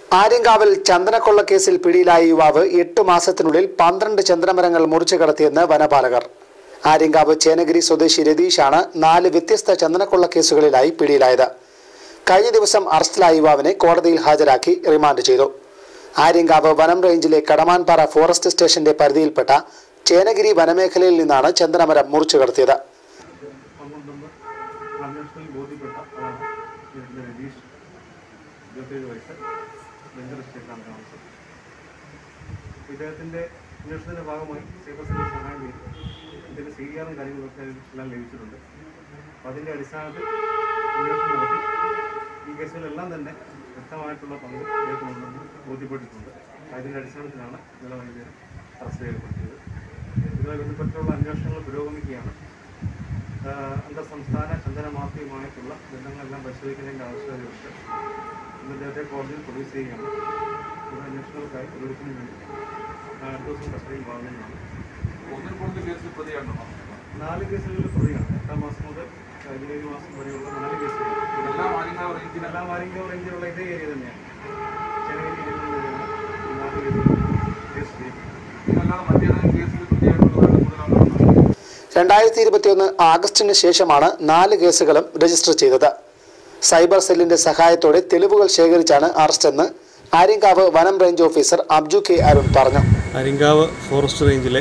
ആര്യങ്കാവിൽ ചന്ദനക്കൊള്ള കേസിൽ പിടിയിലായ യുവാവ് എട്ട് മാസത്തിനുള്ളിൽ പന്ത്രണ്ട് ചന്ദനമരങ്ങൾ മുറിച്ചു കടത്തിയെന്ന് വനപാലകർ ആര്യങ്കാവ് ചേനഗിരി സ്വദേശി രതീഷാണ് നാല് വ്യത്യസ്ത ചന്ദനക്കൊള്ള കേസുകളിലായി പിടിയിലായത് കഴിഞ്ഞ ദിവസം അറസ്റ്റിലായ യുവാവിനെ കോടതിയിൽ ഹാജരാക്കി റിമാൻഡ് ചെയ്തു ആര്യങ്കാവ് വനം റേഞ്ചിലെ കടമാൻപാറ ഫോറസ്റ്റ് സ്റ്റേഷന്റെ പരിധിയിൽപ്പെട്ട ചേനഗിരി വനമേഖലയിൽ നിന്നാണ് ചന്ദനമരം മുറിച്ചു കടത്തിയത് പന്ത്രണ്ടെന്ന് അന്വേഷണത്തിൽ ബോധ്യപ്പെട്ട ആളാണ് ഇതിൻ്റെ രതീഷ് ഇരുപത്തേഴ് വയസ്സ് ബംഗർ എസ്റ്റേറ്റിലാണ് താമസം ഇദ്ദേഹത്തിൻ്റെ അന്വേഷണത്തിൻ്റെ ഭാഗമായി സൈബർ സെല്ലിൽ സഹായം ചെയ്തു ഇതിൻ്റെ സി ആറും കാര്യങ്ങളൊക്കെ എല്ലാം ലഭിച്ചിട്ടുണ്ട് അപ്പോൾ അതിൻ്റെ അടിസ്ഥാനത്തിൽ അന്വേഷണം നടത്തി ഈ കേസുകളെല്ലാം തന്നെ വ്യക്തമായിട്ടുള്ള പങ്ക് ഇദ്ദേഹത്തിനുണ്ടെന്ന് ബോധ്യപ്പെട്ടിട്ടുണ്ട് അതിൻ്റെ അടിസ്ഥാനത്തിലാണ് ഇന്നലെ വൈകുന്നേരം അറസ്റ്റ് രേഖപ്പെടുത്തിയത് ഇതുമായി ബന്ധപ്പെട്ടുള്ള അന്വേഷണങ്ങൾ പുരോഗമിക്കുകയാണ് ആഹ് അന്തർ സംസ്ഥാന ചന്ദന മാഫിയുമായിട്ടുള്ള ബന്ധങ്ങളെല്ലാം പരിശോധിക്കുന്നതിൻ്റെ ആവശ്യകതയുണ്ട് ഇന്ന് ഇദ്ദേഹത്തെ കോടതിയിൽ പ്രൊഡ്യൂസ് ചെയ്യുകയാണ് ഇത് അന്വേഷണങ്ങൾക്കായി ഒരിടത്തിന് വേണ്ടി ആഹ് അടുത്ത ദിവസം കസ്റ്റഡിയിൽ വാങ്ങുന്നതാണ് ഒന്നിൽ കൂടുതൽ കേസിൽ പ്രതിയാണോ നാല് കേസുകളിൽ പ്രതിയാണ് എട്ടാം മാസം മുതൽ പതിനേഴ് മാസം വരെയുള്ള നാല് കേസുകൾ ഇതെല്ലാം ആര്യങ്കാവ് റേഞ്ചിൽ ഇതെല്ലാം ആരെങ്കിലും റേഞ്ചിലുള്ള ഇതേ ഏരിയ തന്നെയാണ് ചെന്നൈ ഏരിയയിലാണ് ഈ നാല് കേസുകൾ കേസ് ചെയ്തിട്ടുള്ളത് ഇതല്ലാതെ മറ്റേതെങ്കിലും കേസിൽ പ്രതിയായിട്ടുള്ളവരുടെ കൂടുതലാണോ രണ്ടായിരത്തി ഇരുപത്തിയൊന്ന് ആഗസ്റ്റിന് ശേഷമാണ് നാല് കേസുകളും രജിസ്റ്റർ ചെയ്തത് സൈബർ സെല്ലിന്റെ സഹായത്തോടെ തെളിവുകൾ ശേഖരിച്ചാണ് അറസ്റ്റെന്ന് ആര്യങ്കാവ് വനം range officer Abju K Arun പറഞ്ഞു അരിങ്കാവ് ഫോറസ്റ്റ് റേഞ്ചിലെ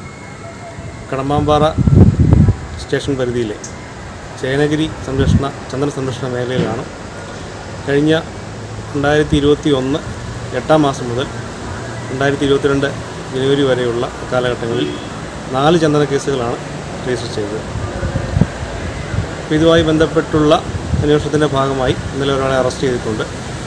കടമ്പാമ്പാറ സ്റ്റേഷൻ പരിധിയിലെ ചേനഗിരി സംരക്ഷണ ചന്ദ്ര സംരക്ഷണ മേഖലയിലാണ് കഴിഞ്ഞ രണ്ടായിരത്തി ഇരുപത്തി ഒന്ന് എട്ടാം മാസം മുതൽ രണ്ടായിരത്തി ഇരുപത്തിരണ്ട് ജനുവരി വരെയുള്ള കാലഘട്ടങ്ങളിൽ നാല് ചന്ദന കേസുകളാണ് രജിസ്റ്റർ ചെയ്തത് അപ്പോൾ ഇതുമായി ബന്ധപ്പെട്ടുള്ള അന്വേഷണത്തിൻ്റെ ഭാഗമായി ഇന്നലെ ഒരാളെ അറസ്റ്റ് ചെയ്തിട്ടുണ്ട്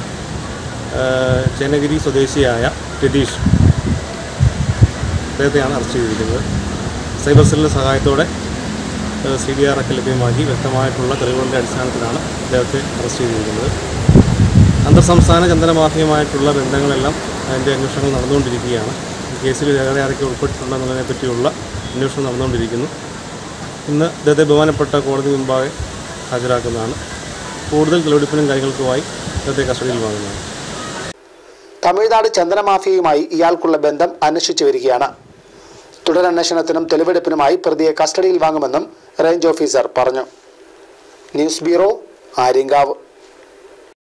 ഏഹ് ചേനഗിരി സ്വദേശിയായ രതീഷ് അദ്ദേഹത്തെയാണ് അറസ്റ്റ് ചെയ്തിരിക്കുന്നത് സൈബർ സെല്ലിൻ്റെ സഹായത്തോടെ സി ഡി ആർ ഒക്കെ ലഭ്യമാക്കി വ്യക്തമായിട്ടുള്ള തെളിവുകളുടെ അടിസ്ഥാനത്തിലാണ് അദ്ദേഹത്തെ അറസ്റ്റ് ചെയ്തിരിക്കുന്നത് അന്തർ സംസ്ഥാന ചന്ദന മാഫിയുമായിട്ടുള്ള ബന്ധങ്ങളെല്ലാം അതിൻ്റെ അന്വേഷണങ്ങൾ നടന്നുകൊണ്ടിരിക്കുകയാണ് ഈ കേസിൽ വേറെ ആരൊക്കെ ഉൾപ്പെട്ടിട്ടുണ്ടെന്നുള്ളതിനെ പറ്റിയുള്ള അന്വേഷണം നടന്നുകൊണ്ടിരിക്കുന്നു ഇന്ന് അദ്ദേഹത്തെ ബഹുമാനപ്പെട്ട കോടതി മുമ്പാകെ ഹാജരാക്കുന്നതാണ് കൂടുതൽ തെളിവെടുപ്പിനും കാര്യങ്ങൾക്കുമായി അദ്ദേഹത്തെ കസ്റ്റഡിയിൽ വാങ്ങുന്നതാണ് തമിഴ്നാട് ചന്ദന മാഫിയയുമായി ഇയാൾക്കുള്ള ബന്ധം അന്വേഷിച്ചു വരികയാണ് തുടരന്വേഷണത്തിനും തെളിവെടുപ്പിനുമായി പ്രതിയെ കസ്റ്റഡിയിൽ വാങ്ങുമെന്നും റേഞ്ച് ഓഫീസർ പറഞ്ഞു ന്യൂസ് ബ്യൂറോ ആര്യങ്കാവ്